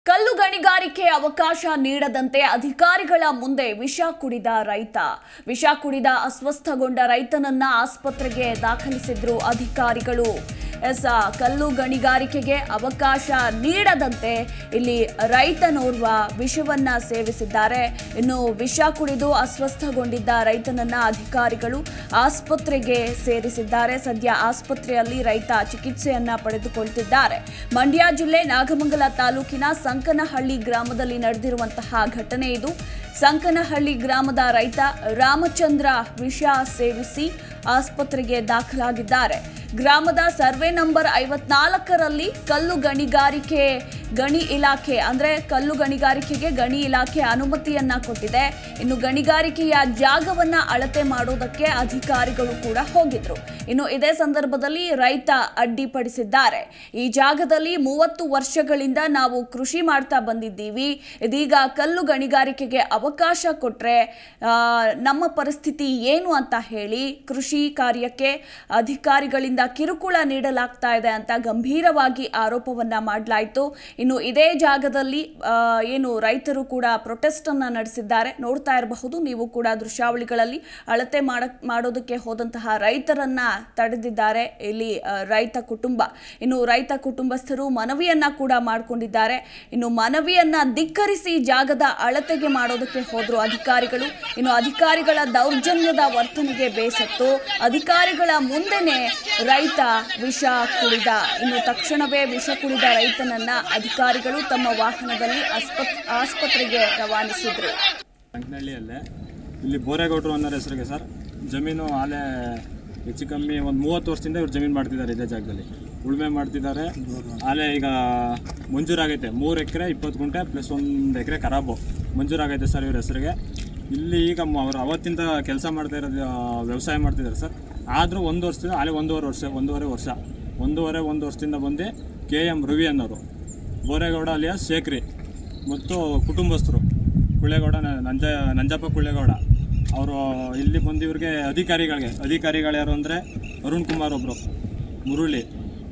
ಕಲ್ಲು ಗಣಿಗಾರಿಕೆ ಅವಕಾಶ ನೀಡದಂತೆ ಅಧಿಕಾರಿಗಳ ಮುಂದೆ ವಿಷ ಕುಡಿದ ರೈತ ವಿಷ ಕುಡಿದ ಅಸ್ವಸ್ಥಗೊಂಡ ರೈತನನ್ನ ಆಸ್ಪತ್ರೆಗೆ ದಾಖಲಿಸಿದ್ರು ಅಧಿಕಾರಿಗಳು ಎಸ್ ಆ, ಕಲ್ಲು ಗಣಿಗಾರಿಕೆಗೆ ಅವಕಾಶ ನೀಡದಂತೆ ಇಲ್ಲಿ ರೈತನೋರ್ವ ವಿಷವನ್ನ ಸೇವಿಸಿದ್ದಾರೆ ಇನ್ನು ವಿಷ ಕುಡಿದು ಅಸ್ವಸ್ಥಗೊಂಡಿದ್ದ ರೈತನನ್ನ ಅಧಿಕಾರಿಗಳು ಆಸ್ಪತ್ರೆಗೆ ಸೇರಿಸಿದ್ದಾರೆ ಸದ್ಯ ಆಸ್ಪತ್ರೆಯಲ್ಲಿ ರೈತ ಚಿಕಿತ್ಸೆಯನ್ನ ಪಡೆದುಕೊಳ್ತಿದ್ದಾರೆ ಮಂಡ್ಯ ಜಿಲ್ಲೆ ನಾಗಮಂಗಲ ತಾಲೂಕಿನ ಸಂಕನಹಳ್ಳಿ ಗ್ರಾಮದಲ್ಲಿ ನಡೆದಿರುವಂತಹ ಘಟನೆ ಇದು ಸಂಕನಹಳ್ಳಿ ಗ್ರಾಮದ ರೈತ ರಾಮಚಂದ್ರ ವಿಷ ಸೇವಿಸಿ ಆಸ್ಪತ್ರೆಗೆ ದಾಖಲಾಗಿದ್ದಾರೆ ಗ್ರಾಮದ ಸರ್ವೆ ನಂಬರ್ ಐವತ್ನಾಲ್ಕರಲ್ಲಿ ಕಲ್ಲು ಗಣಿಗಾರಿಕೆ ಗಣಿ ಇಲಾಖೆ ಅಂದ್ರೆ ಕಲ್ಲು ಗಣಿಗಾರಿಕೆಗೆ ಗಣಿ ಇಲಾಖೆ ಅನುಮತಿಯನ್ನ ಕೊಟ್ಟಿದೆ ಇನ್ನು ಗಣಿಗಾರಿಕೆಯ ಜಾಗವನ್ನ ಅಳತೆ ಮಾಡೋದಕ್ಕೆ ಅಧಿಕಾರಿಗಳು ಕೂಡ ಹೋಗಿದ್ರು ಇನ್ನು ಇದೇ ಸಂದರ್ಭದಲ್ಲಿ ರೈತ ಅಡ್ಡಿಪಡಿಸಿದ್ದಾರೆ ಈ ಜಾಗದಲ್ಲಿ ಮೂವತ್ತು ವರ್ಷಗಳಿಂದ ನಾವು ಕೃಷಿ ಮಾಡ್ತಾ ಬಂದಿದ್ದೀವಿ ಇದೀಗ ಕಲ್ಲು ಗಣಿಗಾರಿಕೆಗೆ ಅವಕಾಶ ಕೊಟ್ರೆ ಆ, ನಮ್ಮ ಪರಿಸ್ಥಿತಿ ಏನು ಅಂತ ಹೇಳಿ ಕೃಷಿ ಕಾರ್ಯಕ್ಕೆ ಅಧಿಕಾರಿಗಳಿಂದ ಕಿರುಕುಳ ನೀಡಲಾಗ್ತಾ ಇದೆ ಅಂತ ಗಂಭೀರವಾಗಿ ಆರೋಪವನ್ನ ಮಾಡಲಾಯಿತು ಇನ್ನು ಇದೇ ಜಾಗದಲ್ಲಿ ಆ, ಏನು ರೈತರು ಕೂಡ ಪ್ರೊಟೆಸ್ಟ್ ಅನ್ನ ನಡೆಸಿದ್ದಾರೆ ನೋಡ್ತಾ ಇರಬಹುದು ನೀವು ಕೂಡ ದೃಶ್ಯಾವಳಿಗಳಲ್ಲಿ ಅಳತೆ ಮಾಡ ಮಾಡೋದಕ್ಕೆ ಹೋದಂತಹ ರೈತರನ್ನ ತಡೆದಿದ್ದಾರೆ ಇಲ್ಲಿ ಆ, ರೈತ ಕುಟುಂಬ ಇನ್ನು ರೈತ ಕುಟುಂಬಸ್ಥರು ಮನವಿಯನ್ನ ಕೂಡ ಮಾಡಿಕೊಂಡಿದ್ದಾರೆ ಇನ್ನು ಮನವಿಯನ್ನ ಧಿಕ್ಕರಿಸಿ ಜಾಗದ ಅಳತೆಗೆ ಮಾಡೋದಕ್ಕೆ ಹೋದ್ರು ಅಧಿಕಾರಿಗಳು ಇನ್ನು ಅಧಿಕಾರಿಗಳ ದೌರ್ಜನ್ಯದ ವರ್ತನೆಗೆ ಬೇಸತ್ತು ಅಧಿಕಾರಿಗಳ ಮುಂದೆನೆ ರೈತ ವಿಷ ಕುಡಿದ ಇನ್ನು ತಕ್ಷಣವೇ ವಿಷ ಕುಡಿದ ರೈತನನ್ನ ಅಧಿಕಾರಿಗಳು ತಮ್ಮ ವಾಹನದಲ್ಲಿ ಆಸ್ಪತ್ ಆಸ್ಪತ್ರೆಗೆ ರವಾನಿಸಿದ್ರು ಅಂಕನಹಳ್ಳಿಯಲ್ಲೇ ಇಲ್ಲಿ ಬೋರೇಗೌಡರು ಅನ್ನೋ ಹೆಸರಿಗೆ ಸರ್ ಜಮೀನು ಆಲೆ ಹೆಚ್ಚು ಕಮ್ಮಿ ಒಂದು ಮೂವತ್ತು ವರ್ಷದಿಂದ ಇವ್ರು ಜಮೀನು ಮಾಡ್ತಿದ್ದಾರೆ ಇದೇ ಜಾಗದಲ್ಲಿ ಉಳುಮೆ ಮಾಡ್ತಿದ್ದಾರೆ ಆಲೆ ಈಗ ಮಂಜೂರಾಗೈತೆ ಮೂರು ಎಕರೆ ಇಪ್ಪತ್ತು ಗುಂಟೆ ಪ್ಲಸ್ ಒಂದು ಎಕರೆ ಖರಾಬು ಮಂಜೂರಾಗೈತೆ ಸರ್ ಇವ್ರ ಹೆಸರಿಗೆ ಇಲ್ಲಿ ಈಗ ಮ- ಅವ್ರು ಅವತ್ತಿಂದ ಕೆಲಸ ಮಾಡ್ತಾ ಇರೋದು ಆ, ವ್ಯವಸಾಯ ಮಾಡ್ತಿದ್ದಾರೆ ಸರ್ ಆದರೂ ಒಂದು ವರ್ಷದಿಂದ ಆಲೆ ಒಂದೂವರೆ ವರ್ಷ ಒಂದೂವರೆ ವರ್ಷ ಒಂದೂವರೆ ಒಂದು ವರ್ಷದಿಂದ ಬಂದು ಕೆ ಎಮ್ ರವಿ ಅನ್ನೋರು ಬೋರೇಗೌಡ ಅಲಿಯ ಶೇಖ್ರಿ ಮತ್ತು ಕುಟುಂಬಸ್ಥರು ಕುಳ್ಳೇಗೌಡ ನ- ನಂಜ ನಂಜಪ್ಪ ಕುಳ್ಳೇಗೌಡ ಅವರು ಇಲ್ಲಿ ಬಂದು ಇವ್ರಿಗೆ ಅಧಿಕಾರಿಗಳಿಗೆ ಅಧಿಕಾರಿಗಳು ಯಾರು ಅಂದರೆ ಅರುಣ್ ಕುಮಾರ್ ಒಬ್ಬರು ಮುರುಳಿ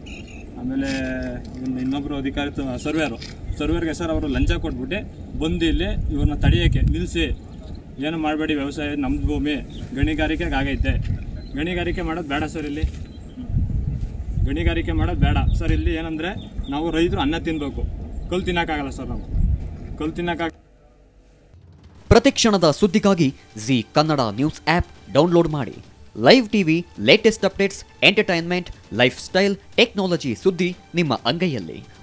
ಆಮೇಲೆ ಇನ್ನು ಇನ್ನೊಬ್ಬರು ಅಧಿಕಾರಿ ತ- ಸರ್ವೇರು ಸರ್ವೇರ್ಗೆ ಸರ್ ಅವರು ಲಂಚ ಕೊಟ್ಬಿಟ್ಟು ಬಂದು ಇಲ್ಲಿ ಇವ್ರನ್ನ ತಡೆಯೋಕ್ಕೆ ನಿಲ್ಲಿಸಿ ಏನು ಮಾಡಬೇಡಿ ವ್ಯವಸಾಯ ನಮ್ಮದು ಭೂಮಿ ಗಣಿಗಾರಿಕೆಗೆ ಆಗೈತೆ ಗಣಿಗಾರಿಕೆ ಮಾಡೋದು ಬೇಡ ಸರ್ ಇಲ್ಲಿ ಗಣಿಗಾರಿಕೆ ಮಾಡೋದು ಬೇಡ ಸರ್ ಇಲ್ಲಿ ಏನಂದರೆ ನಾವು ರೈತರು ಅನ್ನ ತಿನ್ನಬೇಕು ಕಲ್ ತಿನ್ನೋಕ್ಕಾಗಲ್ಲ ಸರ್ ನಾವು ಕಲ್ ತಿನ್ನೋಕ್ಕಾಗ ಪ್ರತಿಕ್ಷಣದ ಸುದ್ದಿಗಾಗಿ Zee Kannada news app download ಮಾಡಿ live TV latest updates entertainment lifestyle technology ಸುದ್ದಿ ನಿಮ್ಮ ಅಂಗೈಯಲ್ಲಿ